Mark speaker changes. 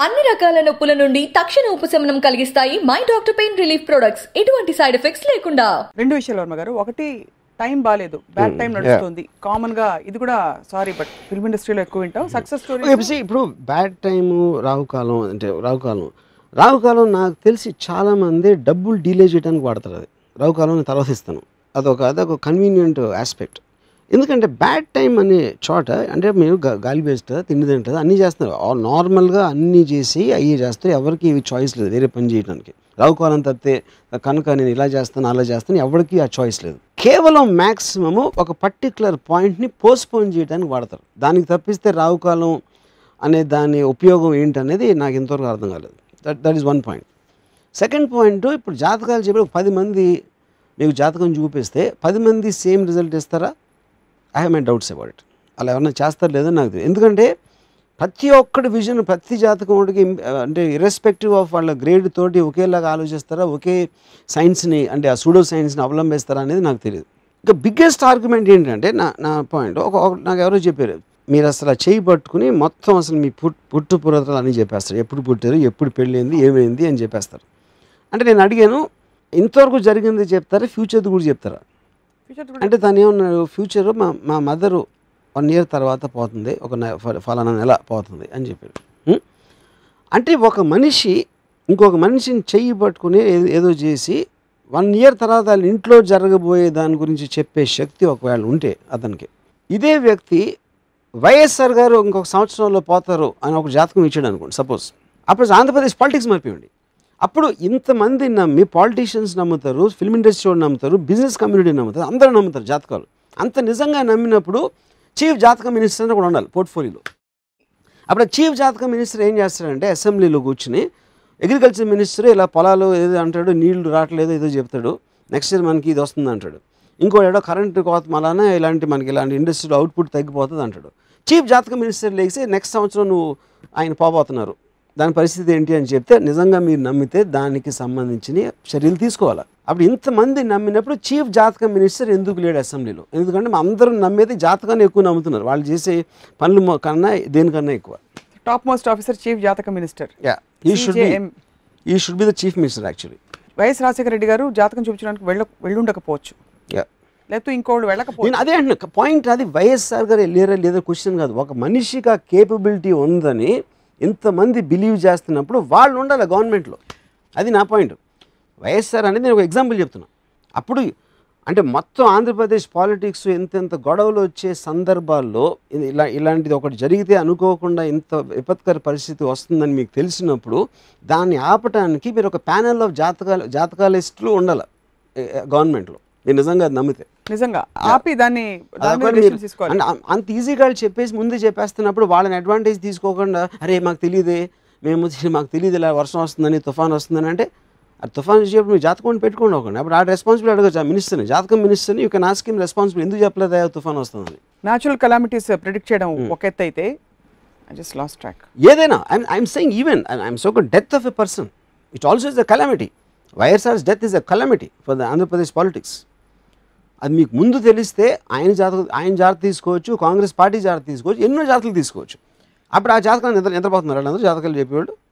Speaker 1: అన్ని రకాల నొప్పుల నుండి తక్షణ ఉపశమనం కలిగిస్తాయి my doctor pain relief products ఎటువంటి సైడ్ ఎఫెక్ట్స్ లేకుండా
Speaker 2: రెండు విషయాలు వర్మ గారు ఒకటి టైం బాగాలేదు బ్యాడ్ టైం నడుస్తుంది కామన్ గా ఇది కూడా సారీ బట్ ఫిల్మ్ ఇండస్ట్రీలో ఎక్కువ వింటాం సక్సెస్ స్టోరీ
Speaker 3: ఓకే, see, ఇప్పుడు బ్యాడ్ టైము రాహుకాలం అంటే రాహుకాలం రాహుకాలం నాకు తెలిసి చాలామంది డబ్బులు డీలే చేయడానికి వాడతారు అది రాహుకాలం నేను తర్వాత ఇస్తాను అదొక అదొక కన్వీనియంట్ ఆస్పెక్ట్ ఎందుకంటే బ్యాడ్ టైం అనే చోట అంటే మీరు గా- గాలి వేస్తుంది తిండి తింటుంది అన్నీ చేస్తున్నారు ఆ నార్మల్గా అన్నీ చేసి అయ్యి చేస్తారు ఎవరికి ఇవి చాయిస్ లేదు వేరే పని చేయడానికి రావుకాలం తప్పితే కనుక నేను ఇలా చేస్తాను అలా చేస్తాను ఎవరికి ఆ చాయిస్ లేదు కేవలం మ్యాక్సిమము ఒక పర్టికులర్ పాయింట్ని పోస్ట్పోన్ చేయడానికి వాడతారు దానికి తప్పిస్తే రావుకాలం అనే దాని ఉపయోగం ఏంటనేది నాకు ఇంతవరకు అర్థం కాలేదు that that is one point second point ఇప్పుడు జాతకాలు చెప్పి ఒక పది మంది మీకు జాతకం చూపిస్తే పది మంది సేమ్ రిజల్ట్ ఇస్తారా I have my doubts about it అలా ఎవరైనా చేస్తారో లేదో నాకు తెలియదు ఎందుకంటే ప్రతి ఒక్కటి విజన్ ప్రతి జాతకం ఒకటికి అంటే ఇర్రెస్పెక్టివ్ ఆఫ్ వాళ్ళ గ్రేడ్ తోటి ఒకేలాగా ఆలోచిస్తారా ఒకే సైన్స్ని అంటే ఆ సూడో సైన్స్ని అవలంబిస్తారా అనేది నాకు తెలియదు ఇంకా బిగ్గెస్ట్ ఆర్గ్యుమెంట్ ఏంటంటే నా నా పాయింట్ ఒక ఒక- నాకు ఎవరో చెప్పారు మీరు అసలు ఆ చేయి పట్టుకుని మొత్తం అసలు మీ పుట్ పుట్టు పురాతలు అన్నీ చెప్పేస్తారు ఎప్పుడు పుట్టారు ఎప్పుడు పెళ్ళైంది ఏమైంది అని చెప్పేస్తారు అంటే నేను అడిగాను ఇంతవరకు జరిగింది చెప్తారా ఫ్యూచర్ది కూడా చెప్తారా అంటే తను ఏమన్నాడు ఫ్యూచర్ మా మా మదరు వన్ ఇయర్ తర్వాత పోతుంది ఒక నె- ఫ- ఫలానా నెల పోతుంది అని చెప్పాడు హ్మ్? అంటే ఒక మనిషి ఇంకొక మనిషిని చెయ్యి పట్టుకుని ఏ- ఏదో చేసి వన్ ఇయర్ తర్వాత వాళ్ళ ఇంట్లో జరగబోయే దాని గురించి చెప్పే శక్తి ఒకవేళ ఉంటే అతనికి ఇదే వ్యక్తి వైఎస్ఆర్ గారు ఇంకొక సంవత్సరంలో పోతారు అని ఒక జాతకం ఇచ్చాడు అనుకోండి సపోజ్ అప్పుడు ఆంధ్రప్రదేశ్ పాలిటిక్స్ మారిపోయింది అప్పుడు ఇంతమంది నమ్మి పాలిటీషియన్స్ నమ్ముతారు ఫిల్మ్ ఇండస్ట్రీ వాళ్ళు నమ్ముతారు బిజినెస్ కమ్యూనిటీ నమ్ముతారు అందరూ నమ్ముతారు జాతకాలు అంత నిజంగా నమ్మినప్పుడు చీఫ్ జాతక మినిస్టర్ అని కూడా ఉండాలి పోర్ట్ఫోలియోలో అప్పుడు చీఫ్ జాతక మినిస్టర్ ఏం చేస్తాడంటే అసెంబ్లీలో కూర్చుని అగ్రికల్చర్ మినిస్టర్ ఇలా పొలాలు ఏదో అంటాడు నీళ్లు రావట్లేదు ఏదో చెప్తాడు నెక్స్ట్ ఇయర్ మనకి ఇది వస్తుంది అంటాడు ఇంకోటి ఏడో కరెంట్ కోత మలానే ఇలాంటి మనకి ఇలాంటి ఇండస్ట్రీలో అవుట్పుట్ తగ్గిపోతుంది అంటాడు చీఫ్ జాతక మినిస్టర్ లేచి నెక్స్ట్ సంవత్సరం నువ్వు ఆయన పోబోతున్నారు దాని పరిస్థితి ఏంటి అని చెప్తే నిజంగా మీరు నమ్మితే దానికి సంబంధించిన చర్యలు తీసుకోవాలి అప్పుడు ఇంతమంది నమ్మినప్పుడు చీఫ్ జాతక మినిస్టర్ ఎందుకు లేడు అసెంబ్లీలో ఎందుకంటే మా అందరూ నమ్మేది జాతకాన్ని ఎక్కువ నమ్ముతున్నారు వాళ్ళు చేసే పనులు మొ- కన్నా దేనికన్నా ఎక్కువ
Speaker 2: టాప్ మోస్ట్ ఆఫీసర్ చీఫ్ జాతక minister
Speaker 3: yeah he should be
Speaker 2: CJM.
Speaker 3: He should be the chief minister actually
Speaker 2: YS Rajasekhara Reddy garu జాతకం చూపించడానికి వెళ్ళ వెళ్ళుండకపోవచ్చు
Speaker 3: యా
Speaker 2: లేకపోతే ఇంకోళ్ళు వెళ్ళకపోవచ్చు
Speaker 3: నేను అదే అంటున్నా పాయింట్ అది వైఎస్ఆర్ గారు లేరా లేదా క్వశ్చన్ కాదు ఒక మనిషికి ఆ కేపబిలిటీ ఉందని ఇంతమంది బిలీవ్ చేస్తున్నప్పుడు వాళ్ళు ఉండాలి గవర్నమెంట్లో అది నా పాయింట్ వైఎస్ఆర్ అనేది నేను ఒక ఎగ్జాంపుల్ చెప్తున్నా అప్పుడు అంటే మొత్తం ఆంధ్రప్రదేశ్ పాలిటిక్స్ ఎంతెంత గొడవలు వచ్చే సందర్భాల్లో ఇది ఇలా ఇలాంటిది ఒకటి జరిగితే అనుకోకుండా ఇంత విపత్కర పరిస్థితి వస్తుందని మీకు తెలిసినప్పుడు దాన్ని ఆపటానికి మీరు ఒక ప్యానెల్ ఆఫ్ జాతకాలు జాతకాలిస్టులు ఉండాలి గవర్నమెంట్లో మీరు నిజంగా అది నమ్మితే
Speaker 2: నిజంగా ఆపి దాన్ని దాని మీద
Speaker 3: అదొకటి
Speaker 2: decision
Speaker 3: మీరు-
Speaker 2: తీసుకోవాలి
Speaker 3: అంటే అం- అంత ఈజీగా చెప్పేసి ముందే చెప్పేస్తున్నప్పుడు వాళ్ళని అడ్వాంటేజ్ తీసుకోకుండా అరే మాకు తెలియదే మేము మాకు తెలియదు ఇలా వర్షం వస్తుందని తుఫాన్ వస్తుందని అంటే ఆ తుఫాన్ వచ్చేటప్పుడు మీరు జాతకం పెట్టుకోండి ఒకటి అప్పుడు ఆ రెస్పాన్సిబిలిటీ అడగచ్చు ఆ మినిస్టర్ని జాతకం మినిస్టర్ని you can ask him responsibility ఎందుకు చెప్పలేదా తుఫాన్ వస్తుందని
Speaker 2: న్యాచురల్ కలామిటీస్ ప్రిడిక్ట్ చేయడం ఒక ఎత్తు అయితే ఐ జస్ట్ లాస్ట్ ట్రాక్
Speaker 3: ఏదైనా I'm I'm saying even I'm so death of a person it also is a calamity YSR's death is a calamity for the Andhra Pradesh politics అది మీకు ముందు తెలిస్తే ఆయన జాతక ఆయన జాగ్రత్త తీసుకోవచ్చు కాంగ్రెస్ పార్టీ జాగ్రత్త తీసుకోవచ్చు ఎన్నో జాతకలు తీసుకోవచ్చు అప్పుడు ఆ జాతకాలు నిద్ర నిద్రపోతున్నారు వాళ్ళందరూ జాతకాలు చెప్పేవాళ్ళు